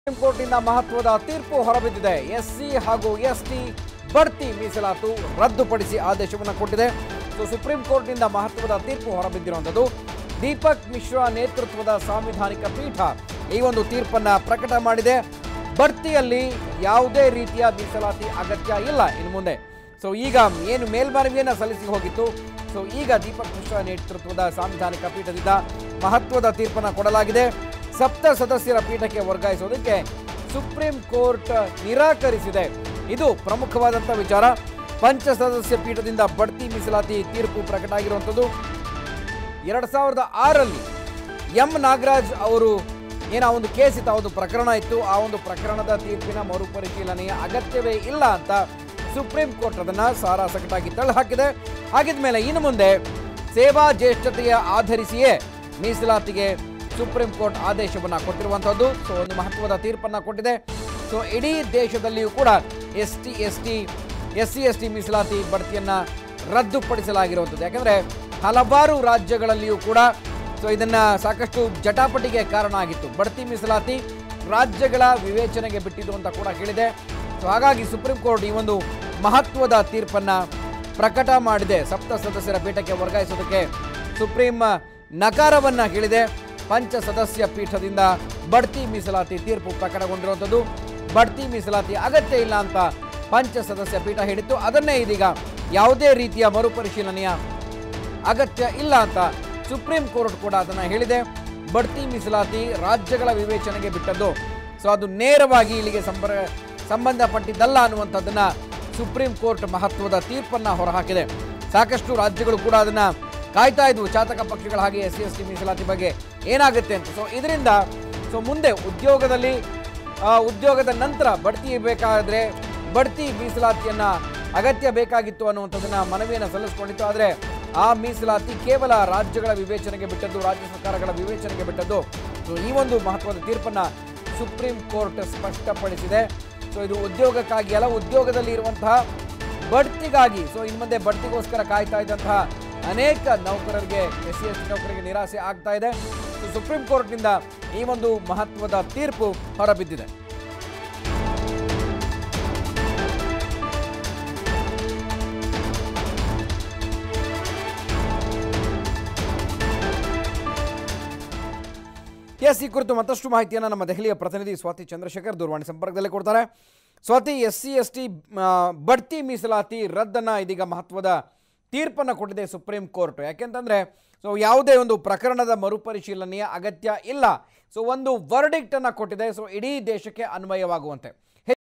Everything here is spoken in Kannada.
ಸುಪ್ರೀಂ ಕೋರ್ಟಿನ ಮಹತ್ವದ ತೀರ್ಪು ಹೊರಬಿದ್ದಿದೆ ಎಸ್ಸಿ ಹಾಗೂ ಎಸ್ಟಿ ಬಡ್ತಿ ಮೀಸಲಾತು ರದ್ದುಪಡಿಸಿ ಆದೇಶವನ್ನು ಕೊಟ್ಟಿದೆ ಸೊ ಸುಪ್ರೀಂ ಕೋರ್ಟ್ನಿಂದ ಮಹತ್ವದ ತೀರ್ಪು ಹೊರಬಿದ್ದಿರುವಂಥದ್ದು ದೀಪಕ್ ಮಿಶ್ರಾ ನೇತೃತ್ವದ ಸಾಂವಿಧಾನಿಕ ಪೀಠ ಈ ಒಂದು ತೀರ್ಪನ್ನ ಪ್ರಕಟ ಮಾಡಿದೆ ಬಡ್ತಿಯಲ್ಲಿ ಯಾವುದೇ ರೀತಿಯ ಮೀಸಲಾತಿ ಅಗತ್ಯ ಇಲ್ಲ ಇನ್ನು ಮುಂದೆ ಸೊ ಈಗ ಏನು ಮೇಲ್ಮನವಿಯನ್ನು ಸಲ್ಲಿಸಿ ಹೋಗಿತ್ತು ಸೊ ಈಗ ದೀಪಕ್ ಮಿಶ್ರಾ ನೇತೃತ್ವದ ಸಾಂವಿಧಾನಿಕ ಪೀಠದಿಂದ ಮಹತ್ವದ ತೀರ್ಪನ್ನು ಕೊಡಲಾಗಿದೆ ಸಪ್ತ ಸದಸ್ಯರ ಪೀಠಕ್ಕೆ ವರ್ಗಾಯಿಸೋದಕ್ಕೆ ಸುಪ್ರೀಂ ಕೋರ್ಟ್ ನಿರಾಕರಿಸಿದೆ ಇದು ಪ್ರಮುಖವಾದಂಥ ವಿಚಾರ ಪಂಚ ಸದಸ್ಯ ಪೀಠದಿಂದ ಬಡ್ತಿ ಮೀಸಲಾತಿ ತೀರ್ಪು ಪ್ರಕಟ ಆಗಿರುವಂಥದ್ದು ಎರಡು ಸಾವಿರದ ಆರಲ್ಲಿ ಎಂ ನಾಗರಾಜ್ ಅವರು ಏನೋ ಒಂದು ಕೇಸ್ ಇತ್ತು ಆ ಒಂದು ಪ್ರಕರಣ ಇತ್ತು ಆ ಒಂದು ಪ್ರಕರಣದ ತೀರ್ಪಿನ ಮರುಪರಿಶೀಲನೆಯ ಅಗತ್ಯವೇ ಇಲ್ಲ ಅಂತ ಸುಪ್ರೀಂ ಕೋರ್ಟ್ ಅದನ್ನು ಸಾರಾಸಗಟಾಗಿ ತಳ್ಳಿಹಾಕಿದೆ ಹಾಗಿದ್ಮೇಲೆ ಇನ್ನು ಮುಂದೆ ಸೇವಾ ಜ್ಯೇಷ್ಠತೆಯ ಆಧರಿಸಿಯೇ ಮೀಸಲಾತಿಗೆ ಸುಪ್ರೀಂ ಕೋರ್ಟ್ ಆದೇಶವನ್ನು ಕೊಟ್ಟಿರುವಂಥದ್ದು ಸೊ ಒಂದು ಮಹತ್ವದ ತೀರ್ಪನ್ನು ಕೊಟ್ಟಿದೆ ಸೊ ಇಡೀ ದೇಶದಲ್ಲಿಯೂ ಕೂಡ S T S T S C S T ಮೀಸಲಾತಿ ಬಡ್ತಿಯನ್ನು ರದ್ದುಪಡಿಸಲಾಗಿರುವಂಥದ್ದು ಯಾಕಂದರೆ ಹಲವಾರು ರಾಜ್ಯಗಳಲ್ಲಿಯೂ ಕೂಡ ಸೊ ಇದನ್ನ ಸಾಕಷ್ಟು ಜಟಾಪಟಿಗೆ ಕಾರಣ ಆಗಿತ್ತು ಬಡ್ತಿ ಮೀಸಲಾತಿ ರಾಜ್ಯಗಳ ವಿವೇಚನೆಗೆ ಬಿಟ್ಟಿದ್ದು ಅಂತ ಕೂಡ ಹೇಳಿದೆ ಸೊ ಹಾಗಾಗಿ ಸುಪ್ರೀಂ ಕೋರ್ಟ್ ಈ ಒಂದು ಮಹತ್ವದ ತೀರ್ಪನ್ನ ಪ್ರಕಟ ಮಾಡಿದೆ ಸಪ್ತ ಸದಸ್ಯರ ಪೀಠಕ್ಕೆ ವರ್ಗಾಯಿಸೋದಕ್ಕೆ ಸುಪ್ರೀಂ ನಕಾರವನ್ನ ಹೇಳಿದೆ ಪಂಚ ಸದಸ್ಯ ಪೀಠದಿಂದ ಬಡ್ತಿ ಮೀಸಲಾತಿ ತೀರ್ಪು ಪ್ರಕಟಗೊಂಡಿರುವಂಥದ್ದು ಬಡ್ತಿ ಮೀಸಲಾತಿ ಅಗತ್ಯ ಇಲ್ಲ ಅಂತ ಪಂಚ ಸದಸ್ಯ ಪೀಠ ಹೇಳಿತ್ತು ಅದನ್ನೇ ಇದೀಗ ಯಾವುದೇ ರೀತಿಯ ಮರುಪರಿಶೀಲನೆಯ ಅಗತ್ಯ ಇಲ್ಲ ಅಂತ ಸುಪ್ರೀಂ ಕೋರ್ಟ್ ಕೂಡ ಅದನ್ನು ಹೇಳಿದೆ ಬಡ್ತಿ ಮೀಸಲಾತಿ ರಾಜ್ಯಗಳ ವಿವೇಚನೆಗೆ ಬಿಟ್ಟದ್ದು ಸೊ ಅದು ನೇರವಾಗಿ ಇಲ್ಲಿಗೆ ಸಂಪರ್ಕ ಸಂಬಂಧಪಟ್ಟಿದ್ದಲ್ಲ ಅನ್ನುವಂಥದ್ದನ್ನ ಸುಪ್ರೀಂ ಕೋರ್ಟ್ ಮಹತ್ವದ ತೀರ್ಪನ್ನ ಹೊರಹಾಕಿದೆ ಸಾಕಷ್ಟು ರಾಜ್ಯಗಳು ಕೂಡ ಅದನ್ನ ಕಾಯ್ತಾ ಇದ್ವು ಚಾತಕ ಪಕ್ಷಗಳ ಹಾಗೆ ಎಸ್ ಸಿ ಎಸ್ ಟಿ ಮೀಸಲಾತಿ ಬಗ್ಗೆ ಏನಾಗುತ್ತೆ ಅಂತ ಸೊ ಇದರಿಂದ ಸೊ ಮುಂದೆ ಉದ್ಯೋಗದಲ್ಲಿ ಆ, ಉದ್ಯೋಗದ ನಂತರ ಬಡ್ತಿ ಬೇಕಾದರೆ ಬಡ್ತಿ ಮೀಸಲಾತಿಯನ್ನ ಅಗತ್ಯ ಬೇಕಾಗಿತ್ತು ಅನ್ನುವಂಥದ್ದನ್ನ ಮನವಿಯನ್ನು ಸಲ್ಲಿಸಿಕೊಂಡಿತ್ತು ಆದರೆ ಆ ಮೀಸಲಾತಿ ಕೇವಲ ರಾಜ್ಯಗಳ ವಿವೇಚನೆಗೆ ಬಿಟ್ಟದ್ದು ರಾಜ್ಯ ಸರ್ಕಾರಗಳ ವಿವೇಚನೆಗೆ ಬಿಟ್ಟದ್ದು ಸೊ ಈ ಒಂದು ಮಹತ್ವದ ತೀರ್ಪನ್ನ ಸುಪ್ರೀಂ ಕೋರ್ಟ್ ಸ್ಪಷ್ಟಪಡಿಸಿದೆ ಸೊ ಇದು ಉದ್ಯೋಗಕ್ಕಾಗಿ ಅಲ್ಲ ಉದ್ಯೋಗದಲ್ಲಿ ಇರುವಂತಹ ಬಡ್ತಿಗಾಗಿ ಸೊ ಇನ್ನು ಮುಂದೆ ಬಡ್ತಿಗೋಸ್ಕರ ಕಾಯ್ತಾ ಇದ್ದಂತಹ ಅನೇಕ ನೌಕರರಿಗೆ ಎಸ್ ಸಿ ಎಸ್ ಟಿ ನೌಕರರಿಗೆ ನಿರಾಸೆ ಆಗ್ತಾ ಇದೆ ಸೊ ಸುಪ್ರೀಂ ಕೋರ್ಟ್ನಿಂದ ಈ ಒಂದು ಮಹತ್ವದ ತೀರ್ಪು ಹೊರಬಿದ್ದಿದೆ ಎಸ್ ಈ ಕುರಿತು ಮತ್ತಷ್ಟು ಮಾಹಿತಿಯನ್ನು ನಮ್ಮ ದೆಹಲಿಯ ಪ್ರತಿನಿಧಿ ಸ್ವಾತಿ ಚಂದ್ರಶೇಖರ್ ದೂರವಾಣಿ ಸಂಪರ್ಕದಲ್ಲಿ ಕೊಡ್ತಾರೆ Swathi S C S T ಬಡ್ತಿ ಮೀಸಲಾತಿ ರದ್ದನ್ನು ಇದೀಗ ಮಹತ್ವದ ತೀರ್ಪನ್ನು ಕೊಟ್ಟಿದೆ ಸುಪ್ರೀಂ ಕೋರ್ಟ್ ಯಾಕೆಂತಂದರೆ ಸೊ ಯಾವುದೇ ಒಂದು ಪ್ರಕರಣದ ಮರುಪರಿಶೀಲನೆಯ ಅಗತ್ಯ ಇಲ್ಲ ಸೊ ಒಂದು ವರ್ಡಿಕ್ಟನ್ನು ಕೊಟ್ಟಿದೆ ಸೊ ಇಡೀ ದೇಶಕ್ಕೆ ಅನ್ವಯವಾಗುವಂತೆ